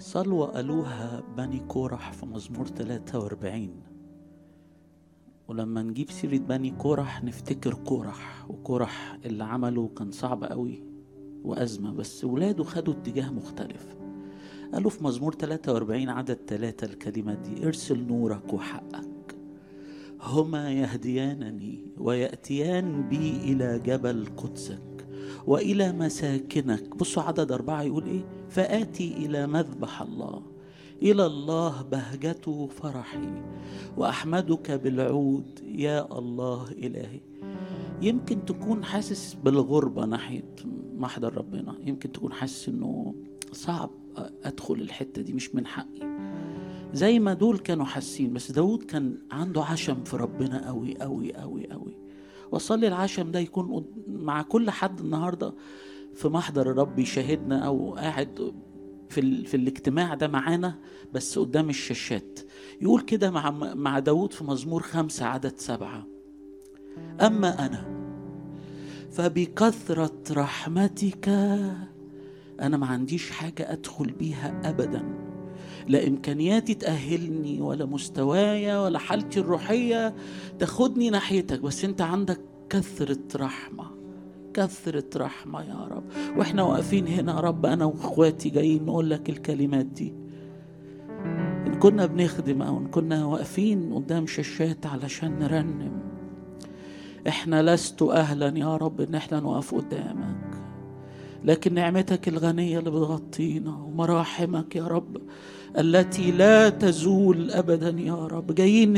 صلوة قالوها بني كورح في مزمور 43 ولما نجيب سيرة بني كورح نفتكر كورح وكورح اللي عمله كان صعب قوي وأزمة بس ولاده خدوا اتجاه مختلف قالوا في مزمور 43 عدد ثلاثة الكلمات دي ارسل نورك وحقك هما يهديانني ويأتيان بي إلى جبل قدسك وإلى مساكنك بصوا عدد أربعة يقول إيه فآتي إلى مذبح الله إلى الله بهجته فرحي وأحمدك بالعود يا الله إلهي يمكن تكون حاسس بالغربة ناحية محضر ربنا يمكن تكون حاسس إنه صعب أدخل الحتة دي مش من حقي زي ما دول كانوا حاسين بس داود كان عنده عشم في ربنا قوي قوي قوي قوي وصلي العشم ده يكون مع كل حد النهارده في محضر الرب يشاهدنا او قاعد في ال... في الاجتماع ده معانا بس قدام الشاشات يقول كده مع مع داود في مزمور خمسة عدد سبعة أما أنا فبكثرة رحمتك أنا ما عنديش حاجة أدخل بيها أبدا لا إمكانياتي تأهلني ولا مستوايا ولا حالتي الروحية تاخدني ناحيتك بس أنت عندك كثرة رحمة كثرة رحمة يا رب وإحنا واقفين هنا يا رب أنا وإخواتي جايين نقول لك الكلمات دي إن كنا بنخدم أو إن كنا واقفين قدام شاشات علشان نرنم إحنا لست أهلا يا رب إن إحنا نقف قدامك لكن نعمتك الغنية اللي بتغطينا ومراحمك يا رب التي لا تزول أبدا يا رب جايين